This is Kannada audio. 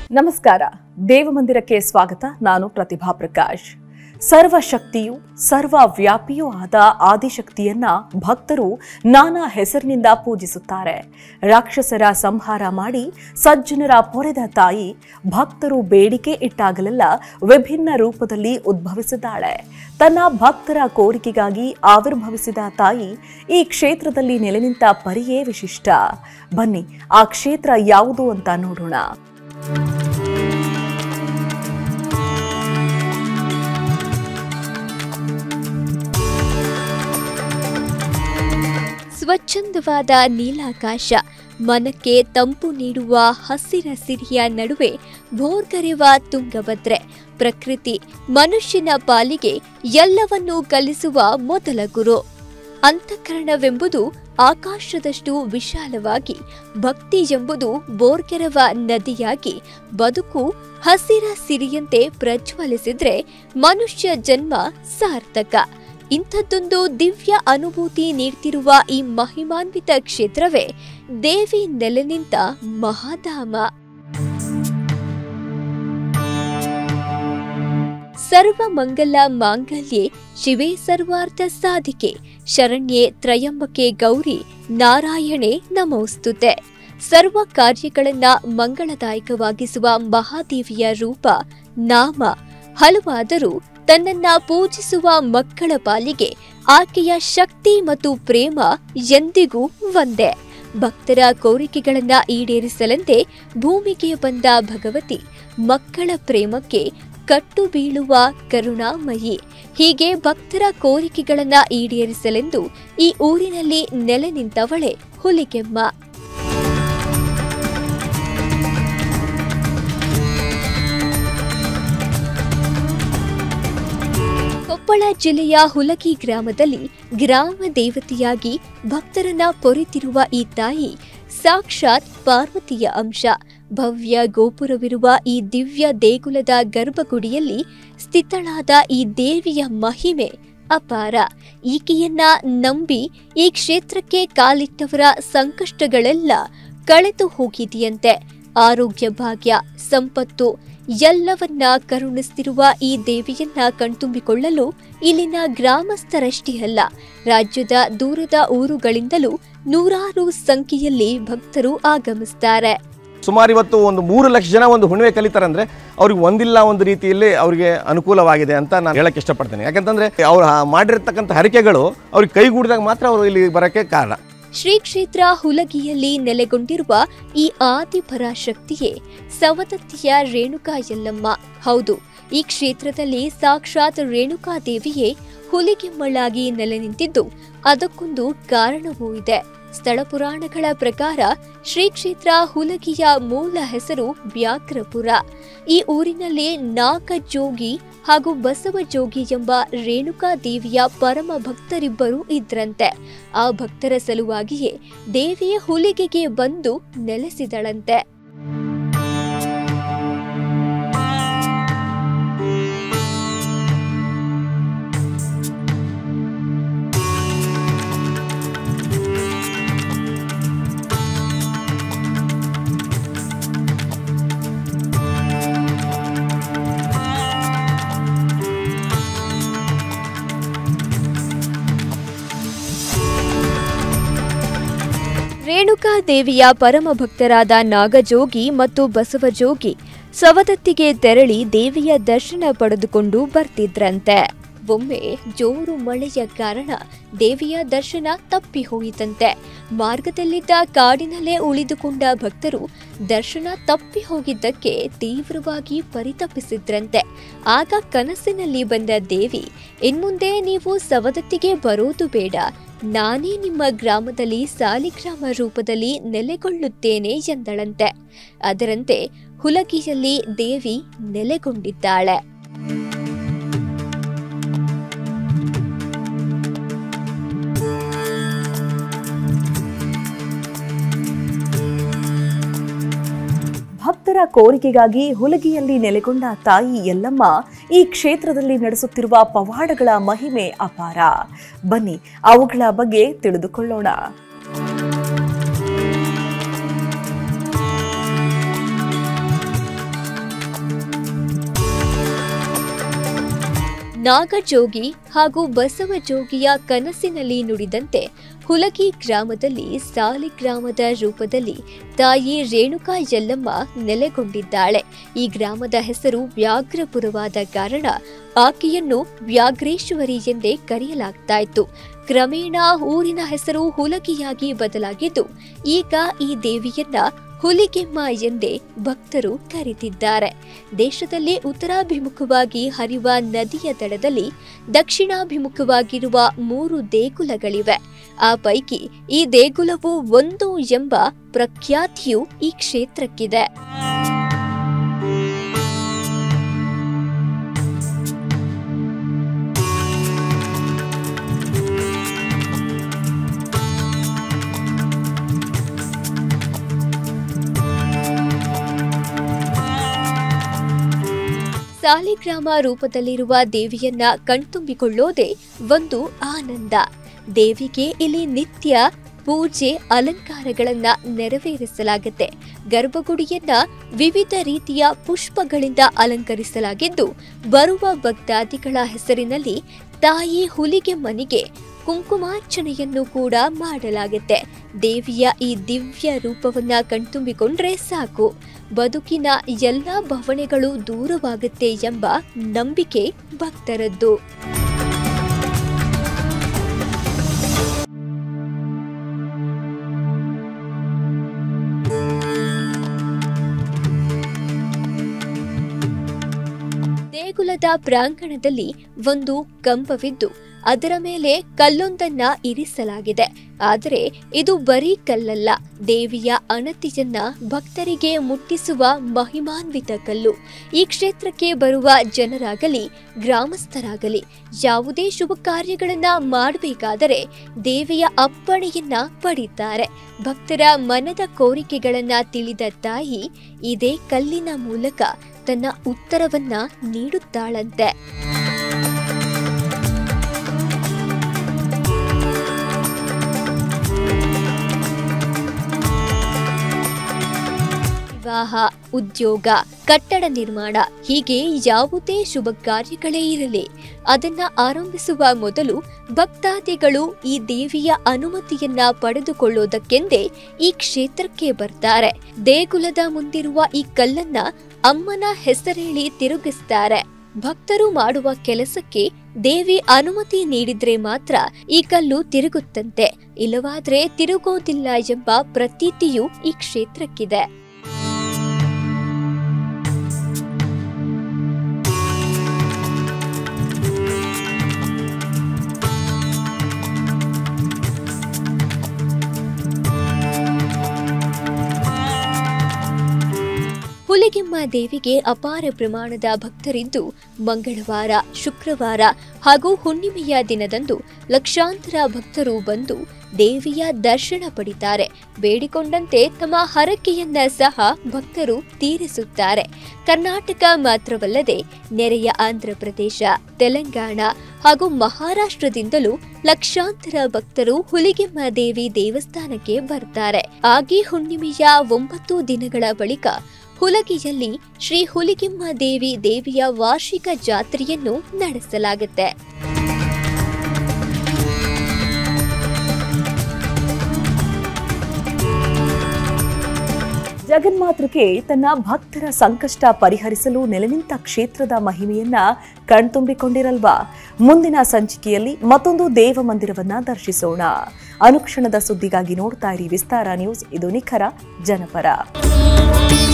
ನಮಸ್ಕಾರ ದೇವಮಂದಿರಕ್ಕೆ ಸ್ವಾಗತ ನಾನು ಪ್ರತಿಭಾ ಪ್ರಕಾಶ್ ಸರ್ವಶಕ್ತಿಯು ಸರ್ವವ್ಯಾಪಿಯೂ ಆದ ಆದಿಶಕ್ತಿಯನ್ನ ಭಕ್ತರು ನಾನಾ ಹೆಸರಿನಿಂದ ಪೂಜಿಸುತ್ತಾರೆ ರಾಕ್ಷಸರ ಸಂಹಾರ ಮಾಡಿ ಸಜ್ಜನರ ಪೊರೆದ ತಾಯಿ ಭಕ್ತರು ಬೇಡಿಕೆ ಇಟ್ಟಾಗಲೆಲ್ಲ ವಿಭಿನ್ನ ರೂಪದಲ್ಲಿ ಉದ್ಭವಿಸಿದ್ದಾಳೆ ತನ್ನ ಭಕ್ತರ ಕೋರಿಕೆಗಾಗಿ ಆವಿರ್ಭವಿಸಿದ ತಾಯಿ ಈ ಕ್ಷೇತ್ರದಲ್ಲಿ ನೆಲೆ ನಿಂತ ಪರಿಯೇ ವಿಶಿಷ್ಟ ಬನ್ನಿ ಆ ಕ್ಷೇತ್ರ ಯಾವುದು ಅಂತ ನೋಡೋಣ ಸ್ವಚ್ಛಂದವಾದ ನೀಲಾಕಾಶ ಮನಕ್ಕೆ ತಂಪು ನೀಡುವ ಹಸಿರ ಸಿರಿಯ ನಡುವೆ ಭೋರ್ಗರೆವ ತುಂಗಭದ್ರೆ ಪ್ರಕೃತಿ ಮನುಷ್ಯನ ಪಾಲಿಗೆ ಎಲ್ಲವನ್ನೂ ಕಲಿಸುವ ಮೊದಲ ಗುರು ಅಂತಃಕರಣವೆಂಬುದು ಆಕಾಶದಷ್ಟು ವಿಶಾಲವಾಗಿ ಭಕ್ತಿ ಎಂಬುದು ಬೋರ್ಗೆರವ ನದಿಯಾಗಿ ಬದುಕು ಹಸಿರ ಸಿರಿಯಂತೆ ಪ್ರಜ್ವಲಿಸಿದ್ರೆ ಮನುಷ್ಯ ಜನ್ಮ ಸಾರ್ಥಕ ಇಂಥದ್ದೊಂದು ದಿವ್ಯ ಅನುಭೂತಿ ನೀಡ್ತಿರುವ ಈ ಮಹಿಮಾನ್ವಿತ ಕ್ಷೇತ್ರವೇ ದೇವಿ ನೆಲೆ ನಿಂತ ಮಹಾಧಾಮ ಸರ್ವ ಮಂಗಲ ಮಾಂಗಲ್ಯೆ ಶಿವೇ ಸರ್ವಾರ್ಥ ಸಾಧಿಕೆ ಶರಣ್ಯೆ ತ್ರಯಂಬಕೆ ಗೌರಿ ನಾರಾಯಣೆ ನಮೋಸ್ತುತೆ ಸರ್ವ ಕಾರ್ಯಗಳನ್ನ ಮಂಗಳದಾಯಕವಾಗಿಸುವ ಮಹಾದೇವಿಯ ರೂಪ ನಾಮ ಹಲವಾದರೂ ತನ್ನನ್ನ ಪೂಜಿಸುವ ಮಕ್ಕಳ ಪಾಲಿಗೆ ಆಕೆಯ ಶಕ್ತಿ ಮತ್ತು ಪ್ರೇಮ ಎಂದಿಗೂ ಒಂದೇ ಭಕ್ತರ ಕೋರಿಕೆಗಳನ್ನ ಈಡೇರಿಸಲೆಂದೇ ಭೂಮಿಗೆ ಬಂದ ಭಗವತಿ ಮಕ್ಕಳ ಪ್ರೇಮಕ್ಕೆ ಕಟ್ಟು ಬೀಳುವ ಕರುಣಾಮಯಿ ಹೀಗೆ ಭಕ್ತರ ಕೋರಿಕೆಗಳನ್ನ ಈಡೇರಿಸಲೆಂದು ಈ ಊರಿನಲ್ಲಿ ನೆಲೆ ನಿಂತವಳೆ ಹುಲಿಗೆಮ್ಮ ಕೊಪ್ಪಳ ಜಿಲ್ಲೆಯ ಹುಲಗಿ ಗ್ರಾಮದಲ್ಲಿ ಗ್ರಾಮ ದೇವತೆಯಾಗಿ ಭಕ್ತರನ್ನ ಪೊರೆತಿರುವ ಈ ತಾಯಿ ಸಾಕ್ಷಾತ್ ಪಾರ್ವತಿಯ ಅಂಶ ಭವ್ಯ ಗೋಪುರವಿರುವ ಈ ದಿವ್ಯ ದೇಗುಲದ ಗರ್ಭಗುಡಿಯಲ್ಲಿ ಸ್ಥಿತಳಾದ ಈ ದೇವಿಯ ಮಹಿಮೆ ಅಪಾರ ಈಕೆಯನ್ನ ನಂಬಿ ಈ ಕ್ಷೇತ್ರಕ್ಕೆ ಕಾಲಿಟ್ಟವರ ಸಂಕಷ್ಟಗಳೆಲ್ಲ ಕಳೆದು ಹೋಗಿದೆಯಂತೆ ಆರೋಗ್ಯ ಭಾಗ್ಯ ಸಂಪತ್ತು ಎಲ್ಲವನ್ನ ಕರುಣಿಸ್ತಿರುವ ಈ ದೇವಿಯನ್ನ ಕಣ್ತುಂಬಿಕೊಳ್ಳಲು ಇಲ್ಲಿನ ಗ್ರಾಮಸ್ಥರಷ್ಟೇ ಅಲ್ಲ ರಾಜ್ಯದ ದೂರದ ಊರುಗಳಿಂದಲೂ ನೂರಾರು ಸಂಖ್ಯೆಯಲ್ಲಿ ಭಕ್ತರು ಆಗಮಿಸ್ತಾರೆ ಸುಮಾರು ಇವತ್ತು ಒಂದು ಮೂರು ಲಕ್ಷ ಜನ ಒಂದು ಹುಣ್ಣಿಮೆ ಕಲಿತಾರೆ ಅಂದ್ರೆ ಅವ್ರಿಗೆ ಒಂದಿಲ್ಲ ಒಂದು ರೀತಿಯಲ್ಲಿ ಅವರಿಗೆ ಅನುಕೂಲವಾಗಿದೆ ಅಂತ ನಾನು ಹೇಳಕ್ಕೆ ಇಷ್ಟಪಡ್ತೇನೆ ಯಾಕಂತಂದ್ರೆ ಅವ್ರು ಆ ಮಾಡಿರ್ತಕ್ಕಂಥ ಹರಿಕೆಗಳು ಅವ್ರಿಗೆ ಕೈಗೂಡಿದಾಗ ಮಾತ್ರ ಅವರು ಇಲ್ಲಿ ಬರೋಕ್ಕೆ ಕಾರಣ ಶ್ರೀ ಕ್ಷೇತ್ರ ಹುಲಗಿಯಲ್ಲಿ ನೆಲೆಗೊಂಡಿರುವ ಈ ಆದಿಪರಾಶಕ್ತಿಯೇ ಸವದತ್ತಿಯ ರೇಣುಕಾ ಯಲ್ಲಮ್ಮ ಹೌದು ಈ ಕ್ಷೇತ್ರದಲ್ಲಿ ಸಾಕ್ಷಾತ್ ರೇಣುಕಾದೇವಿಯೇ ಹುಲಿಗೆಮ್ಮಳಾಗಿ ನೆಲೆ ನಿಂತಿದ್ದು ಅದಕ್ಕೊಂದು ಕಾರಣವೂ ಇದೆ ಸ್ಥಳ ಪುರಾಣಗಳ ಪ್ರಕಾರ ಶ್ರೀ ಕ್ಷೇತ್ರ ಹುಲಗಿಯ ಮೂಲ ಹೆಸರು ವ್ಯಾಘ್ರಪುರ ಈ ಊರಿನಲ್ಲಿ ನಾಗಜೋಗಿ ಹಾಗೂ ಬಸವಜೋಗಿ ಎಂಬ ರೇಣುಕಾ ದೇವಿಯ ಪರಮ ಭಕ್ತರಿಬ್ಬರು ಇದ್ರಂತೆ ಆ ಭಕ್ತರ ಸಲುವಾಗಿಯೇ ದೇವಿಯ ಹುಲಿಗೆಗೆ ಬಂದು ನೆಲೆಸಿದಳಂತೆ ರೇಣುಕಾ ದೇವಿಯ ಪರಮ ಭಕ್ತರಾದ ನಾಗಜೋಗಿ ಮತ್ತು ಬಸವಜೋಗಿ ಸವದತ್ತಿಗೆ ತೆರಳಿ ದೇವಿಯ ದರ್ಶನ ಪಡೆದುಕೊಂಡು ಬರ್ತಿದ್ರಂತೆ ಒಮ್ಮೆ ಜೋರು ಮಳೆಯ ಕಾರಣ ದೇವಿಯ ದರ್ಶನ ತಪ್ಪಿ ಹೋಯಿತಂತೆ ಮಾರ್ಗದಲ್ಲಿದ್ದ ಕಾಡಿನಲ್ಲೇ ಉಳಿದುಕೊಂಡ ಭಕ್ತರು ದರ್ಶನ ತಪ್ಪಿ ಹೋಗಿದ್ದಕ್ಕೆ ತೀವ್ರವಾಗಿ ಪರಿತಪಿಸಿದ್ರಂತೆ ಆಗ ಕನಸಿನಲ್ಲಿ ಬಂದ ದೇವಿ ಇನ್ಮುಂದೆ ನೀವು ಸವದತ್ತಿಗೆ ಬರೋದು ಬೇಡ ನಾನೇ ನಿಮ್ಮ ಗ್ರಾಮದಲ್ಲಿ ಸಾಲಿಗ್ರಾಮ ರೂಪದಲ್ಲಿ ನೆಲೆಗೊಳ್ಳುತ್ತೇನೆ ಎಂದಳಂತೆ ಅದರಂತೆ ಹುಲಗಿಯಲ್ಲಿ ದೇವಿ ನೆಲೆಗೊಂಡಿದ್ದಾಳೆ ಭಕ್ತರ ಕೋರಿಕೆಗಾಗಿ ಹುಲಗಿಯಲ್ಲಿ ನೆಲೆಗೊಂಡ ತಾಯಿ ಯಲ್ಲಮ್ಮ ಈ ಕ್ಷೇತ್ರದಲ್ಲಿ ನಡೆಸುತ್ತಿರುವ ಪವಾಡಗಳ ಮಹಿಮೆ ಅಪಾರ ಬನ್ನಿ ಅವುಗಳ ಬಗ್ಗೆ ತಿಳಿದುಕೊಳ್ಳೋಣ ನಾಗಜೋಗಿ ಹಾಗೂ ಬಸವಜೋಗಿಯ ಕನಸಿನಲ್ಲಿ ನುಡಿದಂತೆ ಹುಲಗಿ ಗ್ರಾಮದಲ್ಲಿ ಸಾಲಿಗ್ರಾಮದ ರೂಪದಲ್ಲಿ ತಾಯಿ ರೇಣುಕಾ ಯಲ್ಲಮ್ಮ ನೆಲೆಗೊಂಡಿದ್ದಾಳೆ ಈ ಗ್ರಾಮದ ಹೆಸರು ವ್ಯಾಘ್ರಪುರವಾದ ಕಾರಣ ಆಕೆಯನ್ನು ವ್ಯಾಘ್ರೇಶ್ವರಿ ಎಂದೇ ಕರೆಯಲಾಗ್ತಾ ಇತ್ತು ಕ್ರಮೇಣ ಊರಿನ ಹೆಸರು ಹುಲಗಿಯಾಗಿ ಬದಲಾಗಿದ್ದು ಈಗ ಈ ದೇವಿಯನ್ನ ಹುಲಿಗೆಮ್ಮ ಎಂದೇ ಭಕ್ತರು ಕರೆದಿದ್ದಾರೆ ದೇಶದಲ್ಲಿ ಉತ್ತರಾಭಿಮುಖವಾಗಿ ಹರಿಯುವ ನದಿಯ ದಡದಲ್ಲಿ ದಕ್ಷಿಣಾಭಿಮುಖವಾಗಿರುವ ಮೂರು ದೇಗುಲಗಳಿವೆ ಆ ಪೈಕಿ ಈ ದೇಗುಲವು ಒಂದು ಎಂಬ ಪ್ರಖ್ಯಾತಿಯು ಈ ಕ್ಷೇತ್ರಕ್ಕಿದೆ ಸಾಲಿಗ್ರಾಮ ರೂಪದಲ್ಲಿರುವ ದೇವಿಯನ್ನ ಕಣ್ತುಂಬಿಕೊಳ್ಳೋದೇ ಒಂದು ಆನಂದ ದೇವಿಗೆ ಇಲ್ಲಿ ನಿತ್ಯ ಪೂಜೆ ಅಲಂಕಾರಗಳನ್ನ ನೆರವೇರಿಸಲಾಗುತ್ತೆ ಗರ್ಭಗುಡಿಯನ್ನ ವಿವಿಧ ರೀತಿಯ ಪುಷ್ಪಗಳಿಂದ ಅಲಂಕರಿಸಲಾಗಿದ್ದು ಬರುವ ಭಕ್ತಾದಿಗಳ ಹೆಸರಿನಲ್ಲಿ ತಾಯಿ ಹುಲಿಗೆ ಮನಿಗೆ ಕುಂಕುಮಾರ್ಚನೆಯನ್ನು ಕೂಡ ಮಾಡಲಾಗುತ್ತೆ ದೇವಿಯ ಈ ದಿವ್ಯ ರೂಪವನ್ನ ಕಣ್ತುಂಬಿಕೊಂಡ್ರೆ ಸಾಕು ಬದುಕಿನ ಎಲ್ಲಾ ಭವಣೆಗಳು ದೂರವಾಗುತ್ತೆ ಎಂಬ ನಂಬಿಕೆ ಭಕ್ತರದ್ದು ದೇಗುಲದ ಪ್ರಾಂಗಣದಲ್ಲಿ ಒಂದು ಕಂಬವಿದ್ದು ಅದರ ಮೇಲೆ ಕಲ್ಲೊಂದನ್ನ ಇರಿಸಲಾಗಿದೆ ಆದರೆ ಇದು ಬರೀ ಕಲ್ಲಲ್ಲ ದೇವಿಯ ಅಣತಿಯನ್ನ ಭಕ್ತರಿಗೆ ಮುಟ್ಟಿಸುವ ಮಹಿಮಾನ್ವಿತ ಕಲ್ಲು ಈ ಕ್ಷೇತ್ರಕ್ಕೆ ಬರುವ ಜನರಾಗಲಿ ಗ್ರಾಮಸ್ಥರಾಗಲಿ ಯಾವುದೇ ಶುಭ ಕಾರ್ಯಗಳನ್ನ ಮಾಡಬೇಕಾದರೆ ದೇವಿಯ ಅಪ್ಪಣೆಯನ್ನ ಪಡಿತಾರೆ ಭಕ್ತರ ಮನದ ಕೋರಿಕೆಗಳನ್ನ ತಿಳಿದ ತಾಯಿ ಇದೇ ಕಲ್ಲಿನ ಮೂಲಕ ತನ್ನ ಉತ್ತರವನ್ನ ನೀಡುತ್ತಾಳಂತೆ ವಿವಾಹ ಉದ್ಯೋಗ ಕಟ್ಟಡ ನಿರ್ಮಾಣ ಹೀಗೆ ಯಾವುದೇ ಶುಭ ಕಾರ್ಯಗಳೇ ಇರಲಿ ಅದನ್ನ ಆರಂಭಿಸುವ ಮೊದಲು ಭಕ್ತಾದಿಗಳು ಈ ದೇವಿಯ ಅನುಮತಿಯನ್ನ ಪಡೆದುಕೊಳ್ಳೋದಕ್ಕೆಂದೇ ಈ ಕ್ಷೇತ್ರಕ್ಕೆ ಬರ್ತಾರೆ ದೇಗುಲದ ಮುಂದಿರುವ ಈ ಕಲ್ಲನ್ನ ಅಮ್ಮನ ಹೆಸರೇಳಿ ತಿರುಗಿಸ್ತಾರೆ ಭಕ್ತರು ಮಾಡುವ ಕೆಲಸಕ್ಕೆ ದೇವಿ ಅನುಮತಿ ನೀಡಿದ್ರೆ ಮಾತ್ರ ಈ ಕಲ್ಲು ತಿರುಗುತ್ತಂತೆ ಇಲ್ಲವಾದ್ರೆ ತಿರುಗೋದಿಲ್ಲ ಎಂಬ ಪ್ರತೀತಿಯು ಈ ಕ್ಷೇತ್ರಕ್ಕಿದೆ ಹುಲಿಗೆಮ್ಮ ದೇವಿಗೆ ಅಪಾರ ಪ್ರಮಾಣದ ಭಕ್ತರಿದ್ದು ಮಂಗಳವಾರ ಶುಕ್ರವಾರ ಹಾಗೂ ಹುಣ್ಣಿಮೆಯ ದಿನದಂದು ಲಕ್ಷಾಂತರ ಭಕ್ತರು ಬಂದು ದೇವಿಯ ದರ್ಶನ ಪಡಿತಾರೆ ಬೇಡಿಕೊಂಡಂತೆ ತಮ್ಮ ಹರಕೆಯನ್ನ ಸಹ ಭಕ್ತರು ತೀರಿಸುತ್ತಾರೆ ಕರ್ನಾಟಕ ಮಾತ್ರವಲ್ಲದೆ ನೆರೆಯ ಆಂಧ್ರಪ್ರದೇಶ ತೆಲಂಗಾಣ ಹಾಗೂ ಮಹಾರಾಷ್ಟ್ರದಿಂದಲೂ ಲಕ್ಷಾಂತರ ಭಕ್ತರು ಹುಲಿಗೆಮ್ಮ ದೇವಿ ದೇವಸ್ಥಾನಕ್ಕೆ ಬರ್ತಾರೆ ಆಗಿ ಹುಣ್ಣಿಮೆಯ ಒಂಬತ್ತು ದಿನಗಳ ಬಳಿಕ ಹುಲಗಿಯಲ್ಲಿ ಶ್ರೀ ಹುಲಿಗೆಮ್ಮ ದೇವಿ ದೇವಿಯ ವಾರ್ಷಿಕ ಜಾತ್ರೆಯನ್ನು ನಡೆಸಲಾಗುತ್ತೆ ಜಗನ್ಮಾತೃಕೆ ತನ್ನ ಭಕ್ತರ ಸಂಕಷ್ಟ ಪರಿಹರಿಸಲು ನೆಲೆನಿಂತ ಕ್ಷೇತ್ರದ ಮಹಿಮೆಯನ್ನ ಕಣ್ತುಂಬಿಕೊಂಡಿರಲ್ವಾ ಮುಂದಿನ ಸಂಚಿಕೆಯಲ್ಲಿ ಮತ್ತೊಂದು ದೇವ ಮಂದಿರವನ್ನ ದರ್ಶಿಸೋಣ ಅನುಕ್ಷಣದ ಸುದ್ದಿಗಾಗಿ ನೋಡ್ತಾ ಇರಿ ವಿಸ್ತಾರ ನ್ಯೂಸ್ ಇದು ನಿಖರ ಜನಪರ